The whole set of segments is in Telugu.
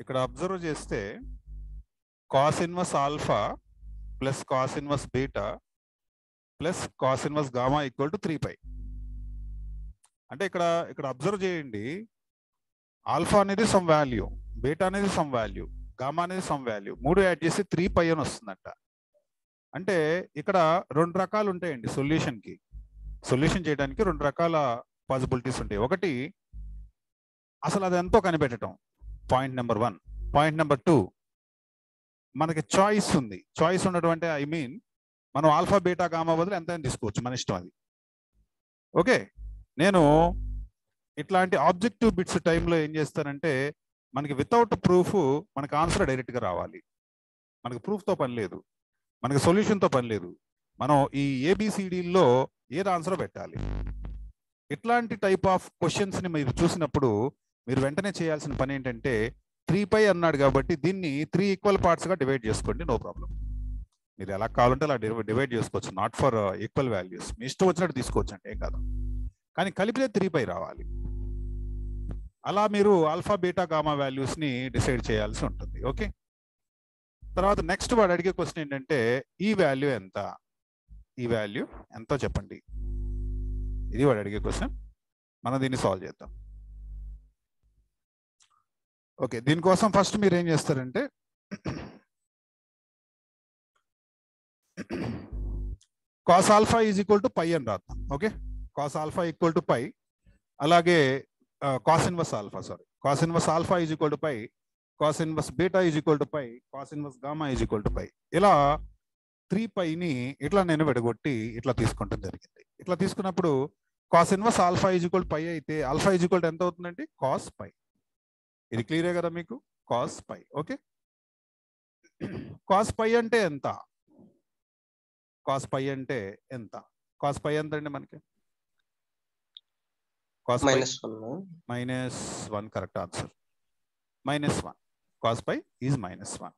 ఇక్కడ అబ్జర్వ్ చేస్తే cos inverse alpha plus cos inverse beta plus cos inverse gamma equal to three pi అంటే ఇక్కడ ఇక్కడ అబ్జర్వ్ చేయండి ఆల్ఫా అనేది సమ్ వాల్యూ బీటా అనేది సమ్ వాల్యూ గామా అనేది సమ్ వాల్యూ మూడు యాడ్ చేసి త్రీ పై అని వస్తుందంట అంటే ఇక్కడ రెండు రకాలు ఉంటాయండి సొల్యూషన్ కి సొల్యూషన్ చేయడానికి రెండు రకాల పాసిబిలిటీస్ ఉంటాయి ఒకటి అసలు అది ఎంతో కనిపెట్టడం point number one point number two మనకి చాయిస్ ఉంది చాయిస్ ఉండడం అంటే ఐ మీన్ మనం ఆల్ఫా బీటా గామా బదులు ఎంత తీసుకోవచ్చు మన ఇష్టం అది ఓకే నేను ఇట్లాంటి ఆబ్జెక్టివ్ బిట్స్ టైంలో ఏం చేస్తానంటే మనకి వితౌట్ ప్రూఫ్ మనకి ఆన్సర్ డైరెక్ట్గా రావాలి మనకి ప్రూఫ్తో పని లేదు మనకి సొల్యూషన్తో పని లేదు మనం ఈ ఏబిసిడిల్లో ఏది ఆన్సర్ పెట్టాలి ఇట్లాంటి టైప్ ఆఫ్ క్వశ్చన్స్ని మీరు చూసినప్పుడు మీరు వెంటనే చేయాల్సిన పని ఏంటంటే త్రీ పై అన్నాడు కాబట్టి దీన్ని త్రీ ఈక్వల్ పార్ట్స్గా డివైడ్ చేసుకోండి నో ప్రాబ్లం మీరు ఎలా కావాలంటే అలా డివైడ్ చేసుకోవచ్చు నాట్ ఫర్ ఈక్వల్ వాల్యూస్ మీ ఇష్టం వచ్చినట్టు తీసుకోవచ్చు అంటే ఏం కాదు కానీ కలిపితే త్రీ పై రావాలి అలా మీరు ఆల్ఫా బీటా గామా వాల్యూస్ ని డిసైడ్ చేయాల్సి ఉంటుంది ఓకే తర్వాత నెక్స్ట్ వాడు అడిగే క్వశ్చన్ ఏంటంటే ఈ వాల్యూ ఎంత ఈ వాల్యూ ఎంతో చెప్పండి ఇది వాడు అడిగే క్వశ్చన్ మనం దీన్ని సాల్వ్ చేద్దాం ఓకే దీనికోసం ఫస్ట్ మీరు ఏం చేస్తారంటే cos alpha is equal to pi అని రాద్దాం okay cos alpha equal to pi అలాగే cos inverse alpha sorry cos inverse alpha is equal to pi cos inverse beta is equal to pi cos inverse gamma is equal to pi ఇలా త్రీ పైని ఇట్లా నేను విడగొట్టి ఇట్లా తీసుకుంటాం జరిగింది ఇట్లా తీసుకున్నప్పుడు cos inverse alpha is equal pi అయితే ఆల్ఫా ఈజ్ ఈక్వల్ ఎంత అవుతుందండి కాస్ పై ఇది క్లియరే కదా మీకు cos pi okay cos pi అంటే ఎంత కాస్ పై అంటే ఎంత కాస్ పై ఎంత అండి మనకి cos pi minus one minus one correct answer minus one cos pi is minus one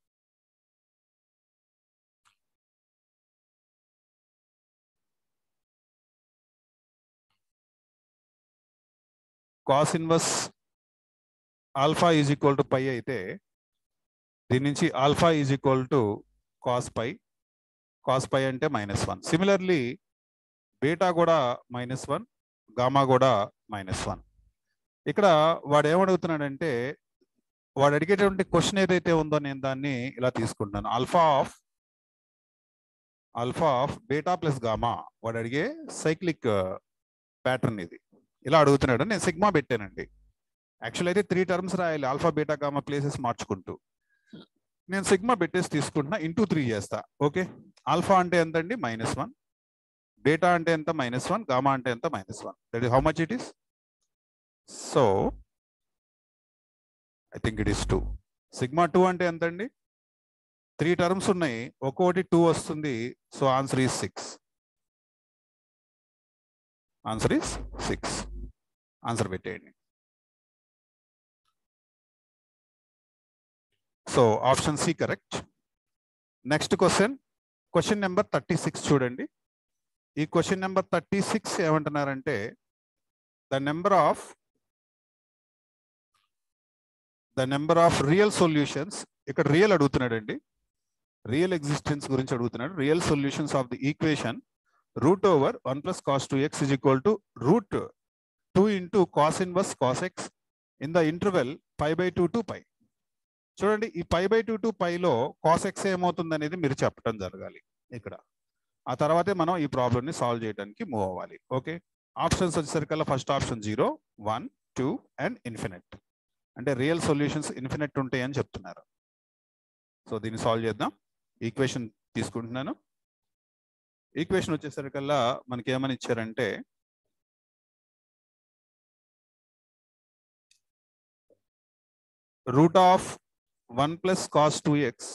cos inverse alpha is equal to pi అయితే దీని నుంచి alpha is equal to cos pi cos pi అంటే మైనస్ వన్ సిమిలర్లీ బీటా కూడా మైనస్ వన్ గామా కూడా మైనస్ వన్ ఇక్కడ వాడు ఏమడుగుతున్నాడంటే వాడు అడిగేటువంటి క్వశ్చన్ ఏదైతే ఉందో నేను దాన్ని ఇలా తీసుకుంటున్నాను alpha of alpha of beta plus gamma వాడు అడిగే సైక్లిక్ ప్యాటర్న్ ఇది ఇలా అడుగుతున్నాడు నేను సిగ్మా పెట్టానండి యాక్చువల్ అయితే త్రీ టర్మ్స్ రాయాలి ఆల్ఫా బీటా గామా ప్లేసెస్ మార్చుకుంటూ నేను సిగ్మా పెట్టేసి తీసుకుంటున్నా ఇంటూ త్రీ చేస్తా ఓకే ఆల్ఫా అంటే ఎంత అండి మైనస్ వన్ బీటా అంటే ఎంత మైనస్ వన్ గామా అంటే ఎంత minus one that is how much it is so I think it is two sigma two అంటే ఎంత అండి త్రీ టర్మ్స్ ఉన్నాయి ఒక్కోటి టూ వస్తుంది so answer is six answer is six answer పెట్టేయండి so option C correct next question question number thirty six చూడండి ఈ క్వశ్చన్ నెంబర్ థర్టీ సిక్స్ ఏమంటున్నారంటే the number of the number of real solutions ఇక్కడ రియల్ అడుగుతున్నాడండి రియల్ ఎగ్జిస్టెన్స్ గురించి అడుగుతున్నాడు real solutions of the equation root over one plus cos two x is equal to root two into cos inverse cos x in the interval five by two to pi చూడండి ఈ పై బై టూ టు పైలో కాస్ ఎక్స్ ఏమవుతుంది అనేది మీరు చెప్పడం జరగాలి ఇక్కడ ఆ తర్వాతే మనం ఈ ప్రాబ్లమ్ ని సాల్వ్ చేయడానికి మూవ్ అవ్వాలి ఓకే ఆప్షన్స్ వచ్చేసరికల్లా first option zero one two and infinite అంటే రియల్ సొల్యూషన్స్ ఇన్ఫినిట్ ఉంటాయి అని చెప్తున్నారు సో దీన్ని సాల్వ్ చేద్దాం ఈక్వేషన్ తీసుకుంటున్నాను ఈక్వేషన్ వచ్చేసరికల్లా మనకి ఏమని ఇచ్చారంటే root of one plus cos two x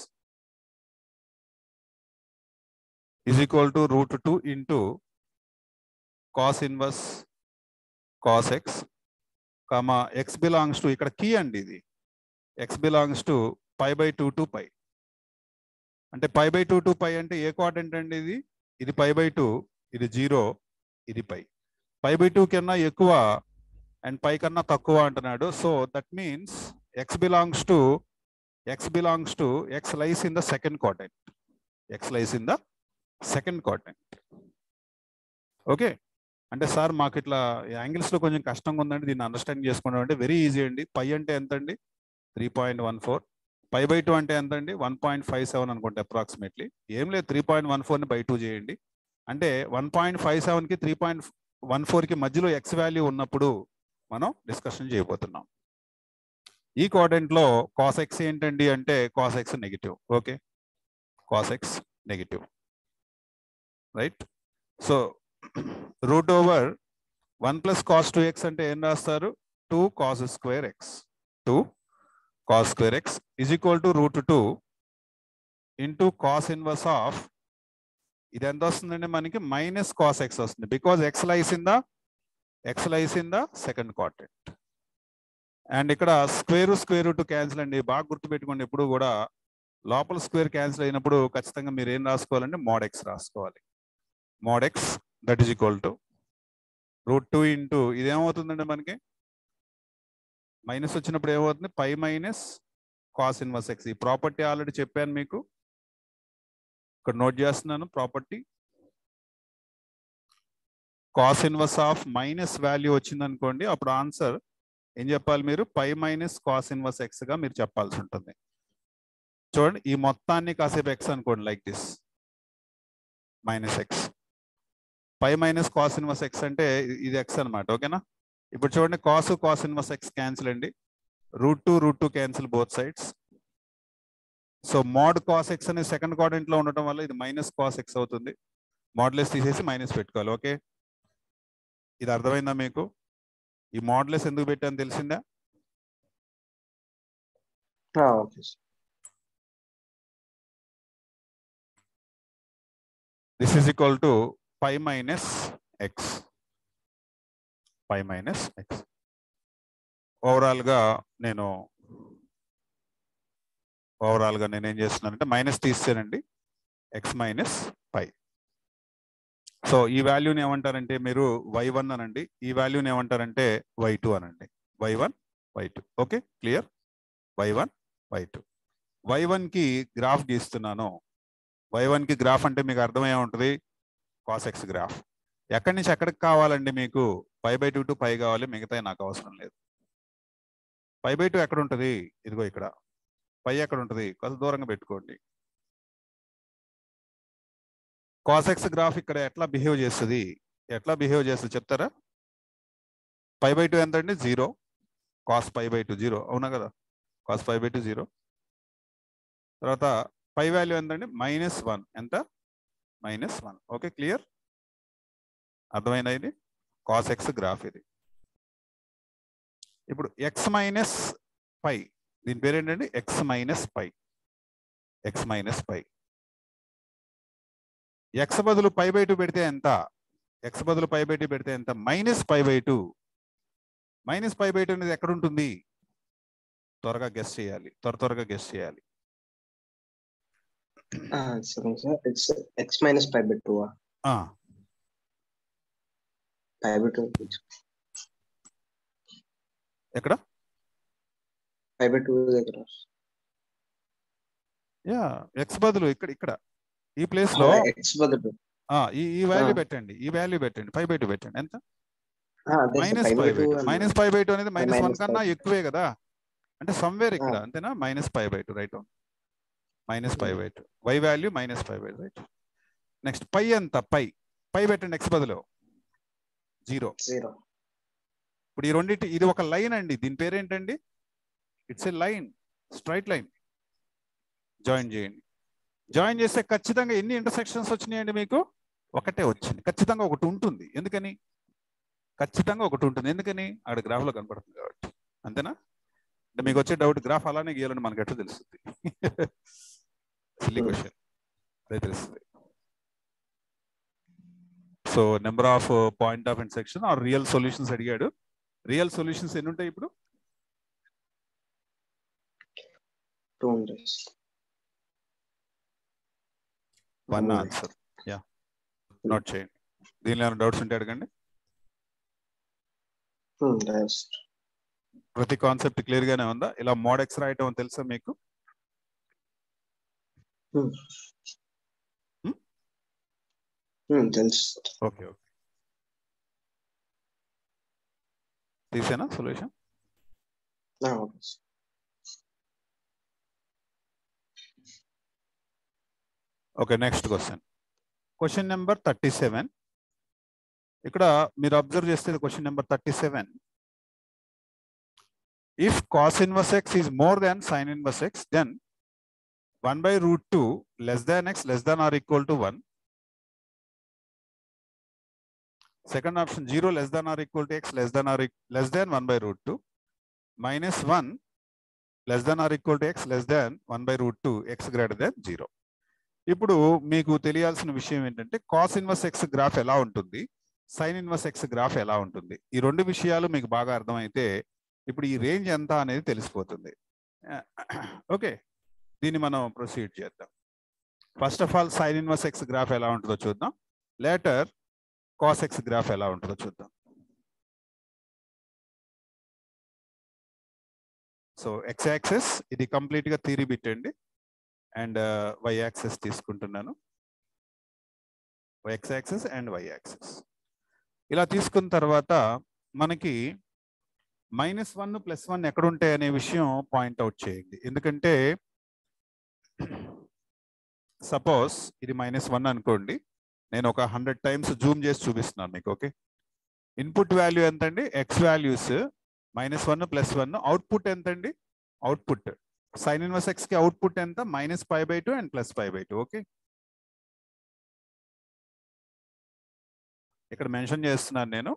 is equal to root 2 into cos inverse cos x comma x belongs to ఇక్కడ కీ అండి ఇది x belongs to pi by 2 to pi అంటే pi by two to pi అంటే ఏ క్వాడ్రంట్ అండి ఇది ఇది పై బై టూ ఇది జీరో ఇది పై పై బై టూ కన్నా ఎక్కువ అండ్ పై కన్నా తక్కువ అంటున్నాడు so that means x belongs to x belongs to x lies in the second quadrant x lies in the second quadrant okay అంటే సార్ మాకు ఇట్లా యాంగిల్స్ లో కొంచెం కష్టంగా ఉందండి దీన్ని అండర్స్టాండ్ చేసుకోవడం అంటే వెరీ ఈజీ అండి పై అంటే ఎంత అండి three point one four pi by two అంటే ఎంత అండి వన్ పాయింట్ ఫైవ్ సెవెన్ అనుకుంటే అప్రాక్సిమేట్లీ ఏం లేదు త్రీ పాయింట్ వన్ ఫోర్ని బై టూ చేయండి అంటే వన్ పాయింట్ ఫైవ్ సెవెన్కి త్రీ పాయింట్ వన్ ఫోర్కి మధ్యలో ఎక్స్ వాల్యూ ఉన్నప్పుడు మనం డిస్కషన్ చేయబోతున్నాం ఈ quadrant లో కాస్ ఎక్స్ ఏంటండి అంటే cos x negative okay cos x negative right so root over one plus cos two x అంటే ఏం రాస్తారు two cos square x two cos square x is equal to root two into cos inverse of ఇది ఎంత వస్తుందండి మనకి మైనస్ కాస్ ఎక్స్ వస్తుంది because x lies in the x lies in the second quadrant and ఇక్కడ స్క్వేర్ స్క్వేర్ రూట్ క్యాన్సిల్ అండి బాగా గుర్తుపెట్టుకోండి ఎప్పుడు కూడా లోపల స్క్వేర్ క్యాన్సిల్ అయినప్పుడు ఖచ్చితంగా మీరు ఏం రాసుకోవాలంటే మోడ్ ఎక్స్ రాసుకోవాలి mod x that is equal to root two into ఇదేమవుతుందండి మనకి మైనస్ వచ్చినప్పుడు ఏమవుతుంది pi minus cos inverse x ఈ ప్రాపర్టీ ఆల్రెడీ చెప్పాను మీకు ఇక్కడ నోట్ చేస్తున్నాను property cos inverse of minus value వచ్చింది అనుకోండి అప్పుడు ఆన్సర్ ఏం చెప్పాలి మీరు pi minus cos inverse x గా మీరు చెప్పాల్సి ఉంటుంది చూడండి ఈ మొత్తాన్ని కాసేపు ఎక్స్ అనుకోండి like this minus x pi minus cos inverse x అంటే ఇ- ఇది ఎక్స్ అన్నమాట ఓకేనా ఇప్పుడు చూడండి cos cos inverse x cancel అండి root two root two cancel both sides so mod cos x అనే సెకండ్ క్వాడ్రంట్ లో ఉండటం వల్ల ఇది మైనస్ కాస్ ఎక్స్ అవుతుంది మోడ్లెస్ తీసేసి మైనస్ పెట్టుకోవాలి ఓకే ఇది అర్థమైందా మీకు ఈ మోడ్లెస్ ఎందుకు పెట్టాను తెలిసిందా okay sir this is equal to pi minus x pi minus x overall గా నేను ఓవరాల్ గా నేను ఏం చేస్తున్నానంటే మైనస్ తీస్తానండి ఎక్స్ మైనస్ పై సో ఈ వాల్యూని ఏమంటారంటే మీరు వై వన్ అనండి ఈ వాల్యూని ఏమంటారంటే వై టూ అనండి y one y two okay clear y one y two y one కి గ్రాఫ్ గీస్తున్నాను వై వన్ కి గ్రాఫ్ అంటే మీకు అర్థమయ్యే ఉంటుంది కాస్ ఎక్స్ గ్రాఫ్ ఎక్కడి నుంచి ఎక్కడికి కావాలండి మీకు pi by two to pi కావాలి మిగతా నాకు అవసరం లేదు పై బై టూ ఎక్కడ ఉంటుంది ఇదిగో ఇక్కడ పై ఎక్కడ ఉంటుంది కొంత దూరంగా పెట్టుకోండి కాస్ ఎక్స్ గ్రాఫ్ ఇక్కడ ఎట్లా బిహేవ్ చేస్తుంది ఎట్లా బిహేవ్ చేస్తుంది చెప్తారా పై బై టూ ఎంత అండి zero cos pi by two zero అవునా కదా cos pi by two zero తర్వాత పై వాల్యూ ఎంతండి మైనస్ వన్ ఎంత మైనస్ వన్ ఓకే క్లియర్ అర్థమైందా ఇది కాస్ ఎక్స్ గ్రాఫ్ ఇది ఇప్పుడు ఎక్స్ మైనస్ పై దీని పేరు ఏంటండి x minus pi x minus pi x బదులు పై బై టూ పెడితే ఎంత ఎక్స్ బదులు పై బై టూ పెడితే ఎంత minus pi by two minus pi by two అనేది ఎక్కడ ఉంటుంది త్వరగా గెస్ చేయాలి త్వర త్వరగా గెస్ చేయాలి సరే sir x x minus five by two ఆ, ఫైవ్ బై టూ ఎక్కడ ఫైవ్ బై టూ దగ్గర యా ఎక్స్ బదులు ఇక్కడ ఇక్కడ ఈ ప్లేస్ లో ఎక్స్ బదులు ఆ, ఈ ఈ వాల్యూ ఆ. పెట్టండి ఈ వాల్యూ పెట్టండి ఫైవ్ బై టూ పెట్టండి ఎంత ఆ, అదే sir, minus five by five by two two అన్న. మైనస్ ఫైవ్ బై టూ అనేది మైనస్ వన్ minus కన్నా five. ఎక్కువే కదా అంటే సమ్వేర్ ఇక్కడ ఆ. అంతేనా minus five by two right minus five by two y value minus five by right next pi ఎంత పై పై పెట్టండి ఎక్స్ బదులు జీరో జీరో ఇప్పుడు ఈ రెండింటి ఇది ఒక లైన్ అండి దీని పేరు ఏంటండి it's a line straight line join చేయండి జాయిన్ చేస్తే ఖచ్చితంగా ఎన్ని ఇంటర్సెక్షన్స్ వచ్చినాయండి మీకు ఒకటే వచ్చింది ఖచ్చితంగా ఒకటి ఉంటుంది ఎందుకని ఖచ్చితంగా ఒకటి ఉంటుంది ఎందుకని అక్కడ గ్రాఫ్ లో కనపడుతుంది కాబట్టి అంతేనా అంటే మీకు వచ్చే డౌట్ గ్రాఫ్ అలానే గీయాలని మనకి ఎట్లా తెలుస్తుంది సిల్లీ Hmm. క్వశ్చన్ అదే తెలుస్తుంది so number of point of intersection are real solutions అడిగాడు రియల్ సొల్యూషన్స్ ఎన్ని ఉంటాయి ఇప్పుడు టూ ఉంటాయి one Hmm. Answer yeah note చేయండి దీనిలో ఏమైనా డౌట్స్ ఉంటే అడగండి ప్రతి కాన్సెప్ట్ క్లియర్ గానే ఉందా ఇలా మోడ్ ఎక్స్ రాయటం తెలుసా మీకు Hmm. Hmm? Hmm, తెలుసు ఓకే ఓకే తీసేనా సొల్యూషన్ ఆ, okay sir. Okay next question question number thirty seven ఇక్కడ మీరు అబ్జర్వ్ చేస్తే question number thirty seven if cos inverse x is more than sin inverse x then one by root two less than x less than or equal to one second option zero less than or equal to x less than or less than one by root two minus one less than or equal to x less than one by root two x greater than zero ఇప్పుడు మీకు తెలియాల్సిన విషయం ఏంటంటే కాస్ ఇన్వర్స్ ఎక్స్ గ్రాఫ్ ఎలా ఉంటుంది సైన్ ఇన్వర్స్ ఎక్స్ గ్రాఫ్ ఎలా ఉంటుంది ఈ రెండు విషయాలు మీకు బాగా అర్థమైతే ఇప్పుడు ఈ రేంజ్ ఎంత అనేది తెలిసిపోతుంది ఓకే దీన్ని మనం ప్రొసీడ్ చేద్దాం first of all sin inverse x graph ఎలా ఉంటుందో చూద్దాం లేటర్ కాస్ ఎక్స్ గ్రాఫ్ ఎలా ఉంటుందో చూద్దాం సో ఎక్స్ యాక్సెస్ ఇది కంప్లీట్ గా థీరీ బిట్ అండి అండ్ వై యాక్సెస్ తీసుకుంటున్నాను x axis and y axis ఇలా తీసుకున్న తర్వాత మనకి మైనస్ వన్ ప్లస్ వన్ ఎక్కడ ఉంటాయి అనే విషయం పాయింట్ అవుట్ చేయండి ఎందుకంటే సపోజ్ ఇది మైనస్ వన్ అనుకోండి నేను ఒక హండ్రెడ్ టైమ్స్ జూమ్ చేసి చూపిస్తున్నాను మీకు ఓకే ఇన్పుట్ వాల్యూ ఎంత అండి x values minus one plus one output ఎంత అండి అవుట్పుట్ సైన్ ఇన్వర్స్ ఎక్స్ కి అవుట్పుట్ ఎంత minus five by two and plus five by two okay ఇక్కడ మెన్షన్ చేస్తున్నాను నేను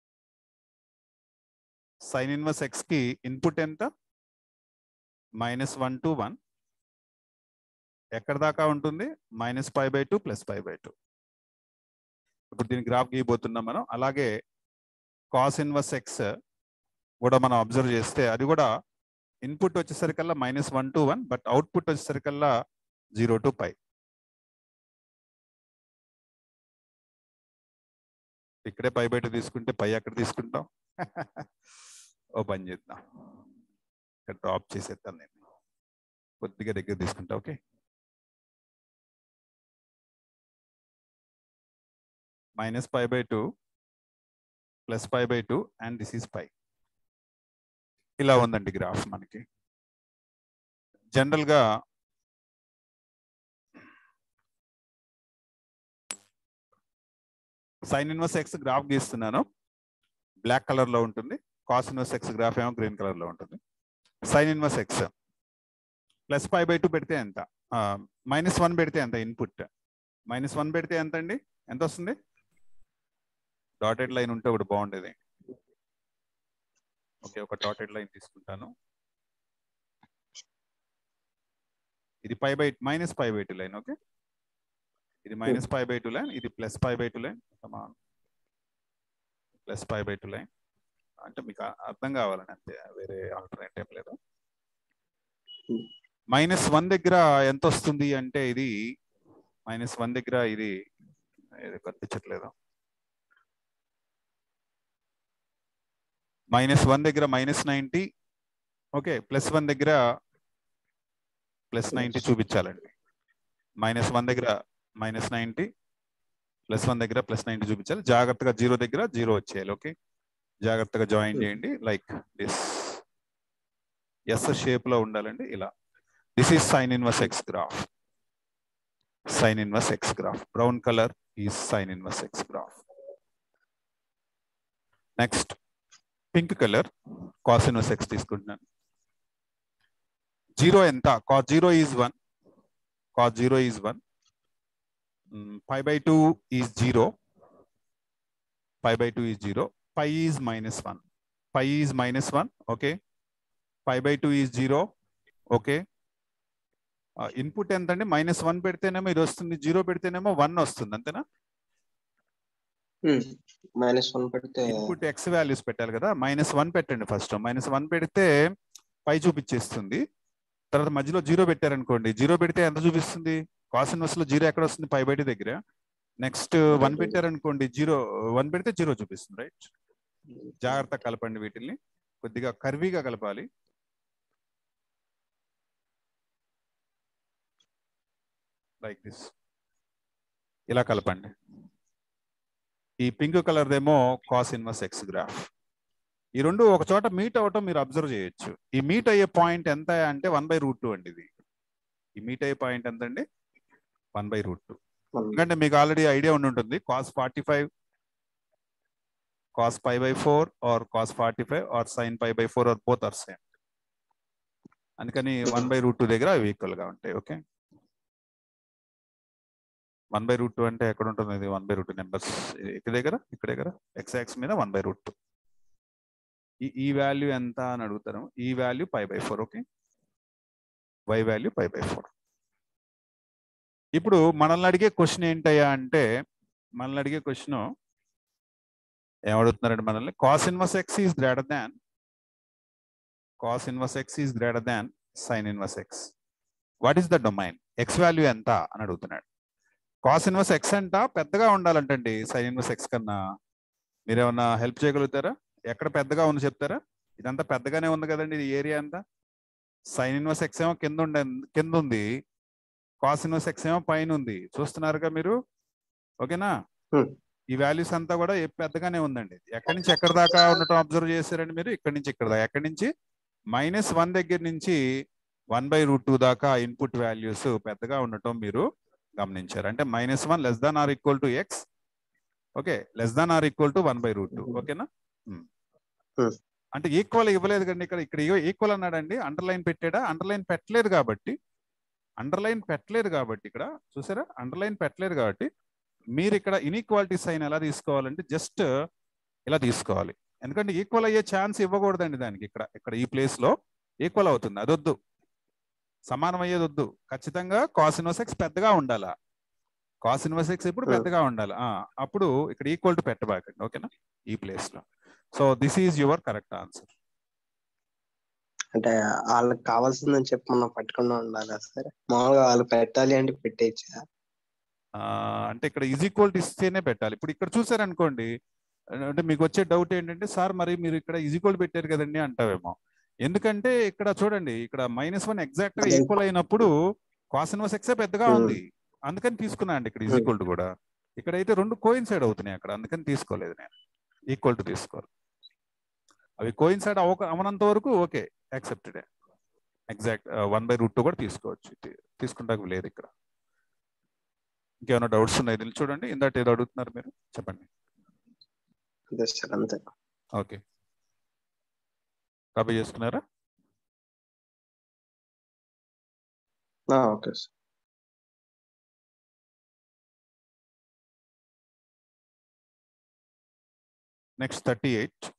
సైన్ ఇన్వర్స్ ఎక్స్ కి ఇన్పుట్ ఎంత మైనస్ వన్ టు వన్ ఎక్కడ దాకా ఉంటుంది minus five by two plus five by two ఇప్పుడు దీని గ్రాఫ్ గీయబోతున్నాం మనం అలాగే కాస్ ఇన్వర్స్ ఎక్స్ కూడా మనం అబ్జర్వ్ చేస్తే అది కూడా ఇన్పుట్ వచ్చేసరికల్లా minus one to one but output వచ్చేసరికల్లా జీరో టు పై ఇక్కడే పై బయట తీసుకుంటే పై ఎక్కడ తీసుకుంటాం ఓ పని చేద్దాం ఇక్కడ డ్రాప్ చేసేద్దాం నేను కొద్దిగా దగ్గర తీసుకుంటా okay minus five by two plus five by two and this is pi ఇలా ఉందండి గ్రాఫ్ మనకి జనరల్గా సైన్ ఇన్వర్స్ ఎక్స్ గ్రాఫ్ గీస్తున్నాను బ్లాక్ కలర్ లో ఉంటుంది కాస్ ఇన్వర్స్ ఎక్స్ గ్రాఫ్ ఏమో గ్రీన్ కలర్ లో ఉంటుంది sin inverse x plus five by two పెడితే ఎంత మైనస్ వన్ పెడితే ఎంత ఇన్పుట్ మైనస్ వన్ పెడితే ఎంత అండి ఎంత వస్తుంది డాటెడ్ లైన్ ఉంటే ఒకటి బాగుండేది ఓకే ఒక డాటెడ్ లైన్ తీసుకుంటాను ఇది five by minus five by two line okay ఇది minus five by two line ఇది plus five by two line plus five by two line అంటే మీకు అ- అర్థం కావాలని అంతే వేరే ఆల్టర్నేట్ ఏం లేదు మైనస్ వన్ దగ్గర ఎంత వస్తుంది అంటే ఇది మైనస్ వన్ దగ్గర ఇది ఇది కనిపించట్లేదు మైనస్ వన్ దగ్గర minus ninety okay plus one దగ్గర ప్లస్ నైంటీ చూపించాలండి మైనస్ వన్ దగ్గర మైనస్ నైంటీ ప్లస్ వన్ దగ్గర ప్లస్ నైంటీ చూపించాలి జాగ్రత్తగా జీరో దగ్గర జీరో వచ్చేయాలి ఓకే జాగ్రత్తగా జాయిన్ చేయండి లైక్ దిస్ ఎస్ షేప్ లో ఉండాలండి ఇలా this is sin inverse x graph sin inverse x graph brown colour is sin inverse x graph next pink colour cos inverse x తీసుకుంటున్నాను జీరో ఎంత cos zero is one cos zero is one five by two is zero five by two is zero pi is minus one pi is minus one okay five by two is zero okay input ఎంత అండి మైనస్ వన్ పెడితేనేమో ఇది వస్తుంది జీరో పెడితేనేమో వన్ వస్తుంది అంతేనా మైనస్ వన్ పెడితే ఇన్పుట్ ఎక్స్ వాల్యూస్ పెట్టాలి కదా మైనస్ వన్ పెట్టండి ఫస్ట్ మైనస్ వన్ పెడితే పై చూపించేస్తుంది తర్వాత మధ్యలో జీరో పెట్టారనుకోండి జీరో పెడితే ఎంత చూపిస్తుంది కాస్ ఇన్వర్స్ లో జీరో ఎక్కడ వస్తుంది పై బయట దగ్గర నెక్స్ట్ వన్ పెట్టారనుకోండి జీరో వన్ పెడితే జీరో చూపిస్తుంది రైట్ జాగ్రత్త కలపండి వీటిల్ని కొద్దిగా కర్వీగా కలపాలి లైక్ దిస్ ఇలా కలపండి ఈ పింక్ కలర్దేమో కాస్ ఇన్వర్స్ ఎక్స్ గ్రాఫ్ ఈ రెండు ఒక చోట మీట్ అవ్వటం మీరు అబ్జర్వ్ చేయొచ్చు ఈ మీట్ అయ్యే పాయింట్ ఎంత అంటే వన్ బై రూట్ టూ అండి ఇది ఈ మీట్ అయ్యే పాయింట్ ఎంత అండి వన్ బై రూట్ టూ ఎందుకంటే మీకు ఆల్రెడీ ఐడియా ఉండి ఉంటుంది cos forty five cos five by four or cos forty five or sin five by four or both are same అందుకని వన్ బై రూట్ టూ దగ్గర అవి ఈక్వల్ గా ఉంటాయి okay one by root two అంటే ఎక్కడ ఉంటుంది ఇది వన్ బై రూట్ నెంబర్స్ ఇక్కడ దగ్గర ఇక్కడ దగ్గర ఎక్స్ యాక్స్ మీద వన్ బై రూట్ టూ ఈ ఈ వాల్యూ ఎంత అని అడుగుతారు ఈ value pi by four okay y value pi by four ఇప్పుడు మనల్ని అడిగే క్వశ్చన్ ఏంటయ్యా అంటే మనల్ని అడిగే క్వశ్చన్ ఏమడుగుతున్నారండి మనల్ని cos inverse x is greater than cos inverse x is greater than sin inverse x what is the domain x value ఎంత అని అడుగుతున్నాడు కాస్ ఇన్వర్స్ ఎక్స్ అంట పెద్దగా ఉండాలంటండి సైన్ ఇన్వర్స్ ఎక్స్ కన్నా మీరేమన్నా హెల్ప్ చేయగలుగుతారా ఎక్కడ పెద్దగా ఉంది చెప్తారా ఇదంతా పెద్దగానే ఉంది కదండి ఇది ఏరియా అంతా సైన్ ఇన్వర్స్ ఎక్స్ ఏమో కింద ఉండే కింద ఉంది కాస్ ఇన్వర్స్ ఎక్స్ ఏమో పైన ఉంది చూస్తున్నారుగా మీరు ఓకేనా Hmm. ఈ వాల్యూస్ అంతా కూడా ఏ- పెద్దగానే ఉందండి ఎక్కడి నుంచి ఎక్కడ దాకా ఉండటం అబ్జర్వ్ చేశారండి మీరు ఇక్కడి నుంచి ఇక్కడ దాకా ఎక్కడి నుంచి మైనస్ వన్ దగ్గర నుంచి వన్ బై రూట్ టూ దాకా ఇన్పుట్ వాల్యూస్ పెద్దగా ఉండటం మీరు గమనించారు అంటే minus one less than or equal to x okay less than or equal to one by root two Mhm. ఓకేనా Hmm. Hmm. అంటే ఈక్వల్ ఇవ్వలేదు కండి ఇక్కడ ఇక్కడ ఈక్వల్ అన్నాడండి అండర్లైన్ పెట్టాడా అండర్లైన్ పెట్టలేదు కాబట్టి అండర్లైన్ పెట్టలేదు కాబట్టి ఇక్కడ చూసారా అండర్లైన్ పెట్టలేదు కాబట్టి మీరు ఇక్కడ ఇన్ఈక్వాలిటీ సైన్ ఎలా తీసుకోవాలంటే జస్ట్ ఇలా తీసుకోవాలి ఎందుకంటే ఈక్వల్ అయ్యే ఛాన్స్ ఇవ్వకూడదండి దానికి ఇక్కడ ఇక్కడ ఈ ప్లేస్ లో ఈక్వల్ అవుతుంది అదొద్దు సమానం అయ్యేది వద్దు ఖచ్చితంగా కాస్ ఇన్వర్సెక్స్ పెద్దగా ఉండాలా కాస్ ఇన్వర్సెక్స్ ఇప్పుడు Hmm. పెద్దగా ఉండాలి ఆ, అప్పుడు ఇక్కడ ఈక్వల్ టు పెట్టబాకండి ఓకేనా ఈ ప్లేస్ లో so this is your correct answer అంటే వాళ్ళకి కావాల్సిందని చెప్పి మనం పట్టుకుండా ఉండాలా సరే మామూలుగా వాళ్ళు పెట్టాలి అంటే పెట్టేయచ్చా ఆ, అంటే ఇక్కడ ఈజ్ ఈక్వల్ టు ఇస్తేనే పెట్టాలి ఇప్పుడు ఇక్కడ చూసారనుకోండి అంటే మీకు వచ్చే డౌట్ ఏంటంటే సార్ మరి మీరు ఇక్కడ ఈజ్ ఈక్వల్ పెట్టారు కదండి అంటావేమో ఎందుకంటే ఇక్కడ చూడండి ఇక్కడ మైనస్ వన్ ఎగ్జాక్ట్ గా అదే. ఈక్వల్ అయినప్పుడు కాస్ ఇన్వర్స్ ఎక్సే పెద్దగా Hmm. ఉంది అందుకని తీసుకున్నా అండి ఇక్కడ ఈజ్ Hmm. ఈక్వల్ టు కూడా ఇక్కడ అయితే రెండు కోయిన్సైడ్ అవుతున్నాయి అక్కడ అందుకని తీసుకోలేదు నేను ఈక్వల్ టు తీసుకోవాలి అవి కోయిన్సైడ్ అవ అవనంత వరకు okay accepted exact one by root two కూడా తీసుకోవచ్చు తీ- తీసుకుంటాకు లేదు ఇక్కడ ఇంకేమైనా డౌట్స్ ఉన్నాయి దీన్ని చూడండి ఇందాక ఏదో అడుగుతున్నారు మీరు చెప్పండి అంతే సార్ అంతే ఓకే కాపీ చేసుకున్నారా ఆ, okay sir next thirty eight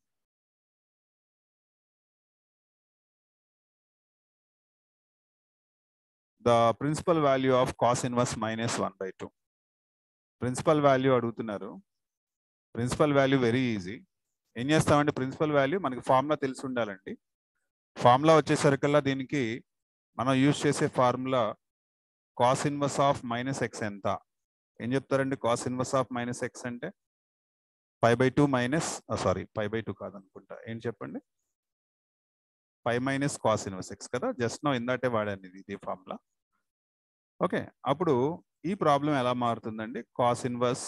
the principal value of cos inverse minus one by two principal value అడుగుతున్నారు ప్రిన్సిపల్ వాల్యూ వెరీ ఈజీ ఏం చేస్తామంటే ప్రిన్సిపల్ వాల్యూ మనకి ఫార్ములా తెలిసి ఉండాలండి ఫార్ములా వచ్చేసరికల్లా దీనికి మనం యూజ్ చేసే formula cos inverse of minus x ఎంత ఏం చెప్తారండి cos inverse of minus x అంటే five by two minus sorry five by two కాదనుకుంటా ఏం చెప్పండి five minus cos inverse x కదా జస్ట్ నో ఇందాటే వాడాను ఇది ఇది ఫార్ములా ఓకే అప్పుడు ఈ ప్రాబ్లం ఎలా మారుతుందండి cos inverse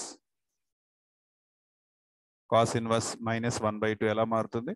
cos inverse minus one by two ఎలా మారుతుంది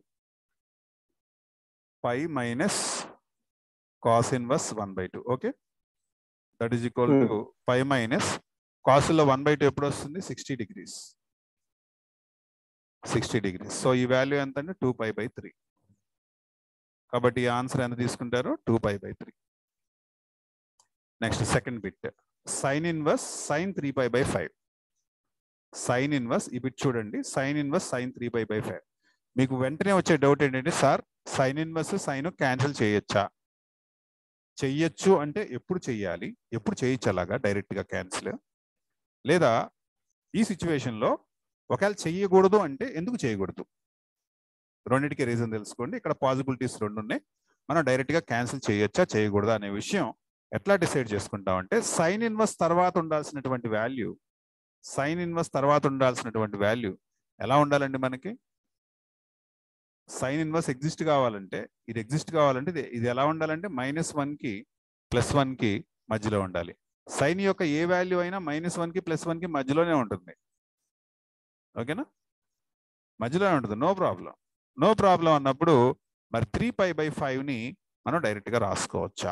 five minus cos inverse one by two okay that is equal to five minus కాస్ట్లో వన్ బై టూ ఎప్పుడు వస్తుంది sixty degrees sixty degrees so ఈ వాల్యూ ఎంత అంటే టూ పై బై త్రీ కాబట్టి ఈ ఆన్సర్ ఎంత తీసుకుంటారు two pi by three next second bit sin inverse sin three pi by five sin inverse ఈ బిట్ చూడండి sin inverse sin three pi by five మీకు వెంటనే వచ్చే డౌట్ ఏంటంటే sir sin inverse sin cancel చేయొచ్చా చెయ్యొచ్చు అంటే ఎప్పుడు చెయ్యాలి ఎప్పుడు చేయొచ్చు అలాగా డైరెక్ట్గా క్యాన్సిల్ లేదా ఈ సిచ్యువేషన్లో ఒకవేళ చెయ్యకూడదు అంటే ఎందుకు చేయకూడదు రెండింటికి రీజన్ తెలుసుకోండి ఇక్కడ పాసిబిలిటీస్ రెండు ఉన్నాయి మనం డైరెక్ట్గా క్యాన్సిల్ చేయొచ్చా చేయకూడదా అనే విషయం ఎట్లా డిసైడ్ చేసుకుంటామంటే సైన్ ఇన్వర్స్ తర్వాత ఉండాల్సినటువంటి వాల్యూ సైన్ ఇన్వర్స్ తర్వాత ఉండాల్సినటువంటి వాల్యూ ఎలా ఉండాలండి మనకి సైన్ ఇన్వర్స్ ఎగ్జిస్ట్ కావాలంటే ఇది ఎగ్జిస్ట్ కావాలంటే ఇది ఇది ఎలా ఉండాలంటే మైనస్ కి ప్లస్ కి మధ్యలో ఉండాలి సైన్ యొక్క ఏ వాల్యూ అయినా మైనస్ కి ప్లస్ కి మధ్యలోనే ఉంటుంది ఓకేనా మధ్యలోనే ఉంటుంది నో ప్రాబ్లం నో ప్రాబ్లం అన్నప్పుడు మరి త్రీ పై బై ని మనం direct గా రాసుకోవచ్చా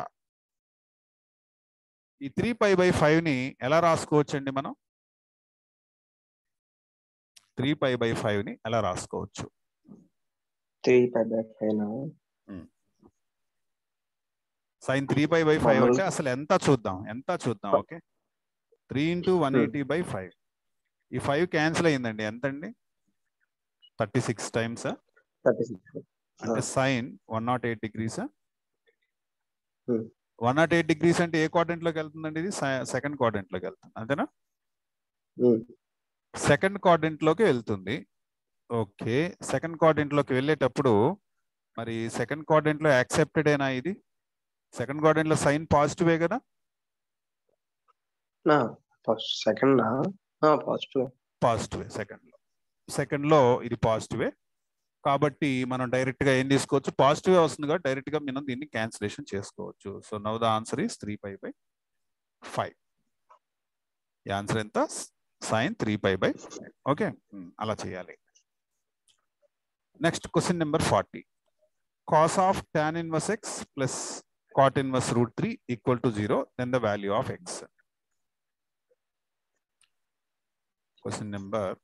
ఈ త్రీ పై బై ని ఎలా రాసుకోవచ్చండి మనం త్రీ పై బై ని ఎలా రాసుకోవచ్చు three pi by five sin three pi by five మామూలు- అంటే అసలు ఎంత చూద్దాం ఎంత చూద్దాం okay three into one eighty by five ఈ ఫైవ్ క్యాన్సిల్ అయిందండి ఎంత అండి thirty six times thirty six అంటే sin one not eight degrees Hmm. One not eight degrees అంటే ఏ క్వాడ్రెంట్ లోకి వెళ్తుందండి ఇది సెకండ్ క్వాడ్రెంట్ లోకి వెళ్తుంది అంతేనా సెకండ్ క్వాడ్రెంట్ లోకి వెళ్తుంది ఓకే సెకండ్ క్వాడ్రెంట్ లోకి వెళ్ళేటప్పుడు మరి సెకండ్ క్వాడ్రెంట్ లో యాక్సెప్టెడ్ ఏనా ఇది సెకండ్ క్వాడ్రెంట్ లో సైన్ పాజిటివే కదా ఫస్ట్ సెకండ్ పాజిటివ్ పాజిటివే సెకండ్ లో సెకండ్ లో ఇది పాజిటివే కాబట్టి మనం డైరెక్ట్ గా ఏం తీసుకోవచ్చు పాజిటివ్ వస్తుంది కాబట్టి డైరెక్ట్ గా మనం దీన్ని క్యాన్సిలేషన్ చేసుకోవచ్చు so now the answer is three pi by five ఈ ఆన్సర్ ఎంత sin three pi by okay అలా చేయాలి next question number forty cos of tan inverse x plus cot inverse root three equal to zero then the value of x question number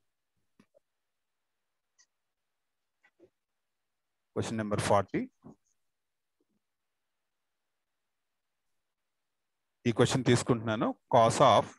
question number forty ఈ క్వశ్చన్ తీసుకుంటున్నాను cos of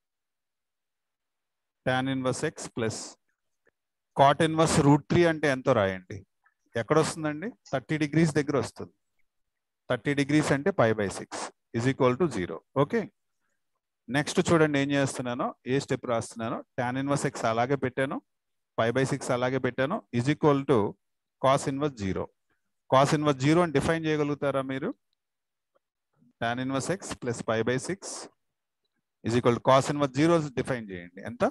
tan inverse x plus cot inverse root three అంటే ఎంతో రాయండి ఎక్కడ వస్తుందండి థర్టీ డిగ్రీస్ దగ్గర వస్తుంది థర్టీ డిగ్రీస్ అంటే pi by six is equal to zero okay next చూడండి ఏం చేస్తున్నానో ఏ స్టెప్ రాస్తున్నానో టాన్ ఇన్వర్స్ ఎక్స్ అలాగే పెట్టాను పై బై సిక్స్ అలాగే పెట్టాను is equal to cos inverse zero cos inverse zero అని డిఫైన్ చేయగలుగుతారా మీరు tan inverse x plus pi by six is equal to cos inverse zero define చేయండి ఎంత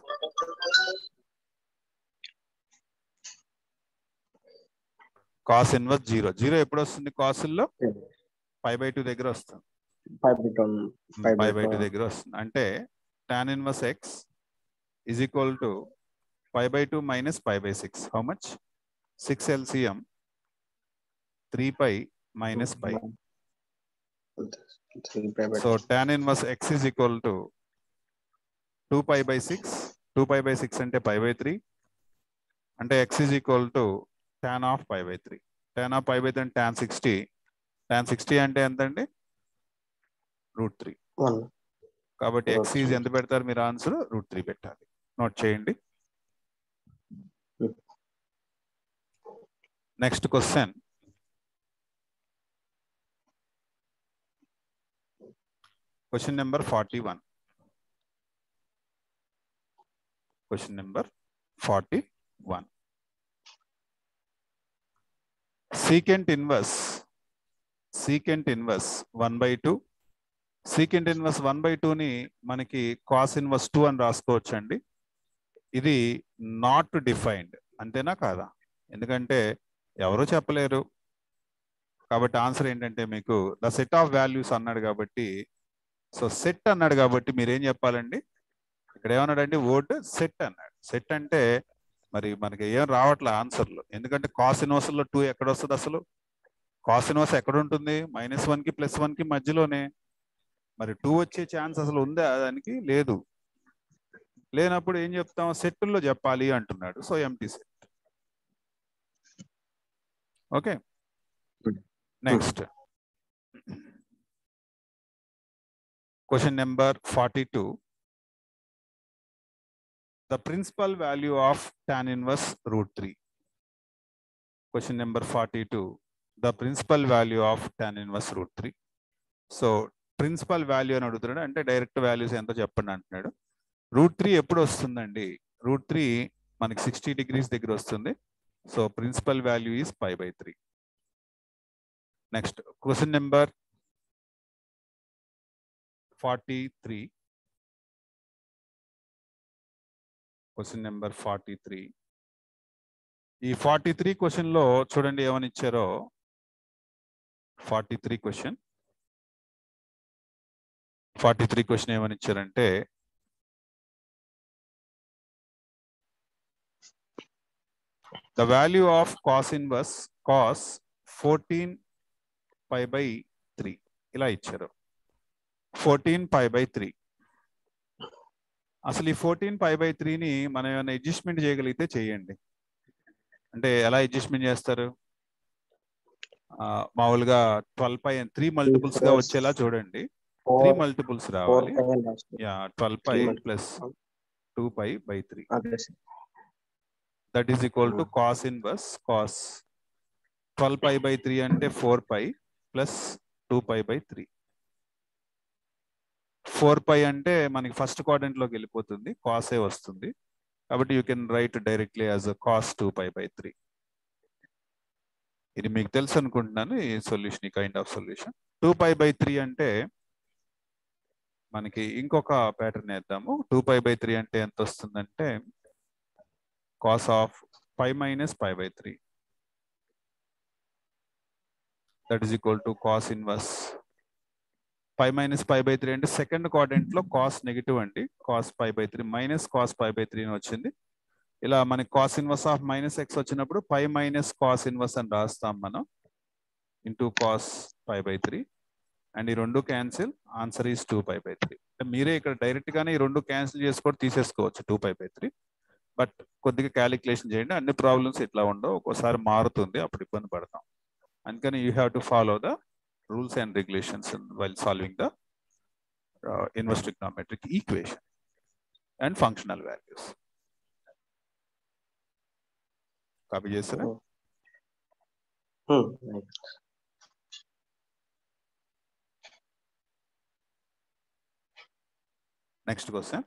కాస్ ఇన్వర్స్ జీరో జీరో ఎప్పుడు వస్తుంది కాసుల్లో ఫైవ్ బై టూ దగ్గర వస్తుంది five by two Five by five by two two. దగ్గర వస్తుంది అంటే tan inverse x is equal to five by two minus five by six how much six LCM three pi minus pi three pi by so tan inverse x is equal to two pi by six two pi by six అంటే పై బై త్రీ అంటే x is equal to tan of pi by three tan of pi by three tan sixty tan sixty అంటే ఎంత అండి రూట్ త్రీ వన్ కాబట్టి Root ఎక్స్ ఈజ్ ఎంత పెడతారు మీరు ఆన్సర్ రూట్ త్రీ పెట్టాలి నోట్ చేయండి Hmm. Next question question number forty one question number forty one secant inverse secant inverse one by two secant inverse one by టూని మనకి కాస్ ఇన్వర్స్ టూ అని రాసుకోవచ్చు అండి ఇది నాట్ డిఫైన్డ్ అంతేనా కాదా ఎందుకంటే ఎవరు చెప్పలేరు కాబట్టి ఆన్సర్ ఏంటంటే మీకు ద సెట్ ఆఫ్ వాల్యూస్ అన్నాడు కాబట్టి సో సెట్ అన్నాడు కాబట్టి మీరు ఏం చెప్పాలండి ఇక్కడ ఏమన్నాడండి వర్డ్ సెట్ అన్నాడు సెట్ అంటే మరి మనకి ఏం రావట్లే ఆన్సర్లు ఎందుకంటే కాస్ ఇన్వర్స్ లో టూ ఎక్కడ వస్తుంది అసలు కాస్ ఇన్వర్స్ ఎక్కడ ఉంటుంది మైనస్ వన్ కి ప్లస్ వన్ కి మధ్యలోనే మరి టూ వచ్చే ఛాన్స్ అసలు ఉందా దానికి లేదు లేనప్పుడు ఏం చెప్తాం సెట్టుల్లో చెప్పాలి అంటున్నాడు so empty set okay next question number forty two the principal value of tan inverse root three question number forty two the principal value of tan inverse root three so principal value అని అడుగుతున్నాడు అంటే డైరెక్ట్ వాల్యూస్ ఎంతో చెప్పండి అంటున్నాడు రూట్ త్రీ ఎప్పుడు వస్తుందండి రూట్ త్రీ మనకి సిక్స్టీ డిగ్రీస్ దగ్గర వస్తుంది so principal value is five by three next question number forty three question number forty three ఈ ఫార్టీ త్రీ క్వశ్చన్ లో చూడండి ఏమని ఇచ్చారో forty three question forty three question ఏమని ఇచ్చారంటే the value of cos inverse cos fourteen pi by three ఇలా ఇచ్చారు ఫోర్టీన్ పై బై త్రీ అసలు ఈ ఫోర్టీన్ పై బై త్రీని మనం ఏమైనా అడ్జస్ట్మెంట్ చేయగలిగితే చేయండి అంటే ఎలా అడ్జస్ట్మెంట్ చేస్తారు ఆ, మామూలుగా ట్వెల్వ్ పై త్రీ మల్టిపుల్స్ గా వచ్చేలా చూడండి త్రీ ఫోర్ మల్టిపుల్స్ ఫోర్ రావాలి పై అని రాస్తుంది. Yeah twelve pi Three multiples. Plus two pi by three అదే sir that is equal to Hmm. Cos inverse cos twelve pi by three అంటే four pi plus two pi by three four pi అంటే మనకి ఫస్ట్ క్వాడ్రంట్ లోకి వెళ్ళిపోతుంది కాసే వస్తుంది కాబట్టి you can write directly as cos two pi by three ఇది మీకు తెలుసు అనుకుంటున్నాను ఈ సొల్యూషన్ ఈ kind of solution two pi by three అంటే మనకి ఇంకొక ప్యాటర్న్ వేద్దాము టూ పై బై త్రీ అంటే ఎంత వస్తుందంటే cos of pi minus pi by three that is equal to cos inverse pi minus pi by three అంటే సెకండ్ క్వాడ్రంట్ లో కాస్ నెగిటివ్ అండి cos pi by three minus cos pi by three అని వచ్చింది ఇలా మనకి cos inverse of minus x వచ్చినప్పుడు పై మైనస్ కాస్ ఇన్వర్స్ అని రాస్తాం మనం into cos pi by three and ఈ రెండు cancel answer is two pi by three మీరే ఇక్కడ డైరెక్ట్ గానే ఈ రెండు క్యాన్సిల్ చేసుకొని తీసేసుకోవచ్చు two pi by three but కొద్దిగా క్యాలిక్యులేషన్ చేయండి అన్ని ప్రాబ్లమ్స్ ఇట్లా ఉండవు ఒక్కోసారి మారుతుంది అప్పుడు ఇబ్బంది పడతాం అందుకని you have to follow the rules and regulations while solving the inverse trigonometric equation and functional values copy చేస్తారా Hmm. Right. Next question